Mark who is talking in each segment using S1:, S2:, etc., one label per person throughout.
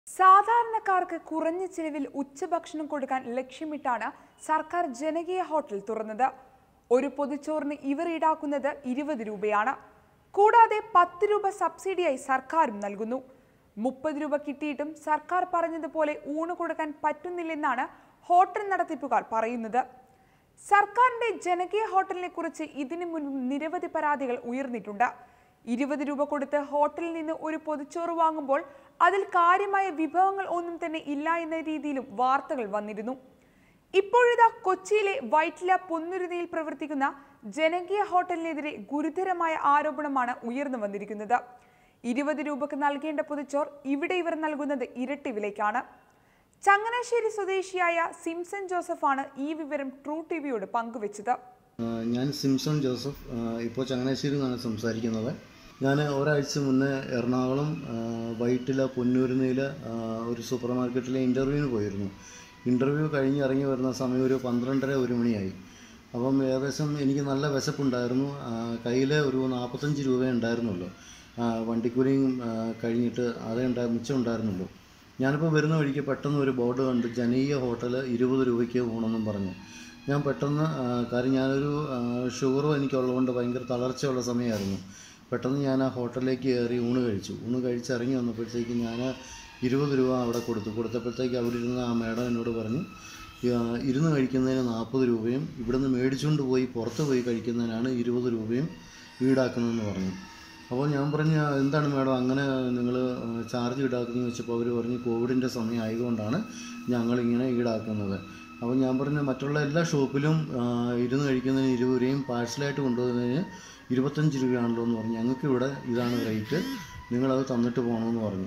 S1: സാധാരണക്കാർക്ക് കുറഞ്ഞ ചിലവിൽ ഉച്ചഭക്ഷണം കൊടുക്കാൻ ലക്ഷ്യമിട്ടാണ് സർക്കാർ ജനകീയ ഹോട്ടൽ തുറന്നത് ഒരു പൊതിച്ചോറിന് ഇവർ ഈടാക്കുന്നത് ഇരുപത് രൂപയാണ് കൂടാതെ പത്ത് രൂപ സബ്സിഡിയായി സർക്കാരും നൽകുന്നു മുപ്പത് രൂപ കിട്ടിയിട്ടും സർക്കാർ പറഞ്ഞതുപോലെ ഊണ് കൊടുക്കാൻ പറ്റുന്നില്ലെന്നാണ് ഹോട്ടൽ നടത്തിപ്പുകാർ പറയുന്നത് സർക്കാരിന്റെ ജനകീയ ഹോട്ടലിനെ കുറിച്ച് ഇതിനു മുൻപ് നിരവധി പരാതികൾ ഉയർന്നിട്ടുണ്ട് ഇരുപത് രൂപ കൊടുത്ത് ഹോട്ടലിൽ നിന്ന് ഒരു പൊതിച്ചോറ് വാങ്ങുമ്പോൾ അതിൽ കാര്യമായ വിഭവങ്ങൾ ഒന്നും തന്നെ ഇല്ല എന്ന രീതിയിലും വാർത്തകൾ വന്നിരുന്നു ഇപ്പോഴിതാ കൊച്ചിയിലെ വൈറ്റ്ല പൊന്നുരുതിയിൽ പ്രവർത്തിക്കുന്ന ജനകീയ ഹോട്ടലിനെതിരെ ഗുരുതരമായ ആരോപണമാണ് ഉയർന്നു വന്നിരിക്കുന്നത് ഇരുപത് രൂപക്ക് നൽകേണ്ട പൊതിച്ചോർ ഇവിടെ ഇവർ നൽകുന്നത് ഇരട്ടി വിലയ്ക്കാണ് ചങ്ങനാശ്ശേരി സ്വദേശിയായ സിംസൺ ജോസഫാണ് ഈ വിവരം ട്രൂ ടി വിയോട് പങ്കുവച്ചത്
S2: ആ, ഞാൻ സിംസൺ ജോസഫ് ആ, ഇപ്പോൾ ചങ്ങനാശ്ശേരിയിൽ നിന്നാണ് സംസാരിക്കുന്നത് ഞാൻ ഒരാഴ്ച മുന്നേ എറണാകുളം ആ, വൈറ്റില പൊന്നൂരിൽ ഒരു സൂപ്പർ മാർക്കറ്റിലെ ഇൻ്റർവ്യൂവിന് പോയിരുന്നു ഇൻ്റർവ്യൂ കഴിഞ്ഞ് ഇറങ്ങി വരുന്ന സമയം ഒരു പന്ത്രണ്ടര ഒരു മണിയായി അപ്പം ഏകദേശം എനിക്ക് നല്ല വിശപ്പുണ്ടായിരുന്നു കയ്യിൽ ഒരു നാൽപ്പത്തഞ്ച് രൂപ ഉണ്ടായിരുന്നുള്ളൂ ആ, വണ്ടിക്കൂലിയും ആ, കഴിഞ്ഞിട്ട് അതേ ഉണ്ടാ മിച്ചം ഉണ്ടായിരുന്നുള്ളൂ ഞാനിപ്പോൾ വരുന്ന വഴിക്ക് പെട്ടെന്ന് ഒരു ബോർഡ് കണ്ട് ജനീയ ഹോട്ടൽ ഇരുപത് രൂപയ്ക്ക് ഊണെന്നും പറഞ്ഞു ഞാൻ പെട്ടെന്ന് ആ, കാര്യം ഞാനൊരു ആ, ഷുഗറും എനിക്കുള്ളതുകൊണ്ട് ഭയങ്കര തളർച്ചയുള്ള സമയമായിരുന്നു പെട്ടെന്ന് ഞാൻ ആ ഹോട്ടലിലേക്ക് കയറി ഊണ് കഴിച്ചു ഊണ് കഴിച്ച് ഇറങ്ങി വന്നപ്പോഴത്തേക്ക് ഞാൻ ഇരുപത് രൂപ അവിടെ കൊടുത്തു കൊടുത്തപ്പോഴത്തേക്ക് അവിടെ ഇരുന്ന ആ മേഡം എന്നോട് പറഞ്ഞു "ആ, ഇരുന്ന് കഴിക്കുന്നതിന് നാൽപ്പത് രൂപയും ഇവിടുന്ന് മേടിച്ചുകൊണ്ട് പോയി പുറത്ത് പോയി കഴിക്കുന്നതിനാണ് ഇരുപത് രൂപയും ഈടാക്കുന്നതെന്ന് പറഞ്ഞു അപ്പോൾ ഞാൻ പറഞ്ഞു എന്താണ് മാഡം അങ്ങനെ നിങ്ങൾ ചാർജ് ഈടാക്കുന്നത് വെച്ചപ്പോൾ അവർ പറഞ്ഞു കോവിഡിൻ്റെ സമയം ആയതുകൊണ്ടാണ് ഞങ്ങളിങ്ങനെ ഈടാക്കുന്നത് അപ്പോൾ ഞാൻ പറഞ്ഞു മറ്റുള്ള എല്ലാ ഷോപ്പിലും ആ, ഇരുന്ന് കഴിക്കുന്നതിന് ഇരുപത് രൂപയും പാഴ്സലായിട്ട് കൊണ്ടുപോകുന്നതിന് ഇരുപത്തഞ്ച് രൂപയാണല്ലോ എന്ന് പറഞ്ഞു ഞങ്ങൾക്ക് ഇവിടെ ഇതാണ് റേറ്റ് നിങ്ങളത് തന്നിട്ട് പോകണമെന്ന് പറഞ്ഞു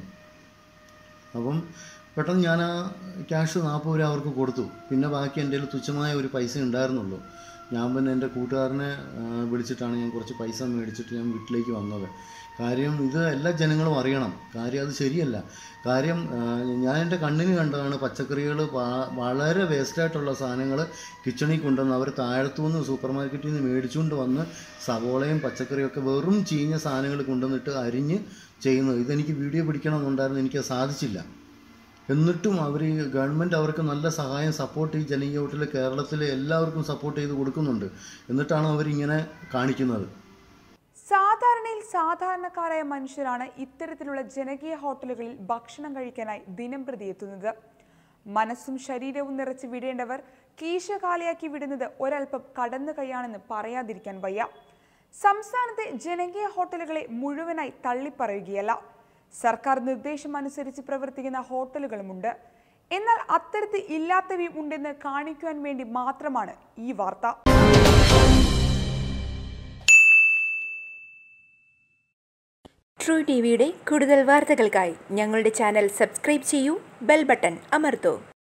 S2: അപ്പം പെട്ടെന്ന് ഞാൻ ആ ക്യാഷ് നാൽപ്പത് രൂപ അവർക്ക് കൊടുത്തു പിന്നെ ബാക്കി എൻ്റെ കയ്യിൽ തുച്ഛമായ ഒരു പൈസ ഉണ്ടായിരുന്നുള്ളൂ ഞാൻ പിന്നെ എൻ്റെ കൂട്ടുകാരനെ ആ, വിളിച്ചിട്ടാണ് ഞാൻ കുറച്ച് പൈസ മേടിച്ചിട്ട് ഞാൻ വീട്ടിലേക്ക് വന്നത് കാര്യം ഇത് എല്ലാ ജനങ്ങളും അറിയണം കാര്യം അത് ശരിയല്ല കാര്യം ആ, ഞാൻ എൻ്റെ കണ്ണിന് കണ്ടതാണ് പച്ചക്കറികൾ വളരെ വേസ്റ്റായിട്ടുള്ള സാധനങ്ങൾ കിച്ചണിൽ കൊണ്ടുവന്ന് അവർ താഴത്തുനിന്ന് സൂപ്പർ മാർക്കറ്റിൽ നിന്ന് മേടിച്ചുകൊണ്ട് വന്ന് സവോളയും പച്ചക്കറിയും ഒക്കെ വെറും ചീഞ്ഞ സാധനങ്ങൾ കൊണ്ടുവന്നിട്ട് അരിഞ്ഞ് ചെയ്യുന്നത് ഇതെനിക്ക് വീഡിയോ പിടിക്കണമെന്നുണ്ടായിരുന്നു എനിക്ക് സാധിച്ചില്ല എന്നിട്ടും അവർ ഈ ഗവൺമെൻറ് അവർക്ക് നല്ല സഹായം സപ്പോർട്ട് ഈ ജനകീയ ഹോട്ടൽ കേരളത്തിൽ എല്ലാവർക്കും സപ്പോർട്ട് ചെയ്ത് കൊടുക്കുന്നുണ്ട് എന്നിട്ടാണ് അവരിങ്ങനെ കാണിക്കുന്നത്
S1: സാധാരണയിൽ സാധാരണക്കാരായ മനുഷ്യരാണ് ഇത്തരത്തിലുള്ള ജനകീയ ഹോട്ടലുകളിൽ ഭക്ഷണം കഴിക്കാനായി ദിനം പ്രതി എത്തുന്നത് മനസ്സും ശരീരവും നിറച്ച് വിടേണ്ടവർ കീശകാലയാക്കി വിടുന്നത് ഒരൽപ്പം കടന്നു കൈയാണെന്ന് പറയാതിരിക്കാൻ വയ്യ സംസ്ഥാനത്തെ ജനകീയ ഹോട്ടലുകളെ മുഴുവനായി തള്ളിപ്പറയുകയല്ല സർക്കാർ നിർദ്ദേശം അനുസരിച്ച് പ്രവർത്തിക്കുന്ന ഹോട്ടലുകളുമുണ്ട് എന്നാൽ അത്തരത്തിൽ ഇല്ലാത്തവയും ഉണ്ടെന്ന് കാണിക്കുവാൻ വേണ്ടി മാത്രമാണ് ഈ വാർത്ത
S3: ട്രൂ ടി വിയുടെ കൂടുതൽ വാർത്തകൾക്കായി ഞങ്ങളുടെ ചാനൽ സബ്സ്ക്രൈബ് ചെയ്യൂ ബെൽ ബട്ടൺ അമർത്തൂ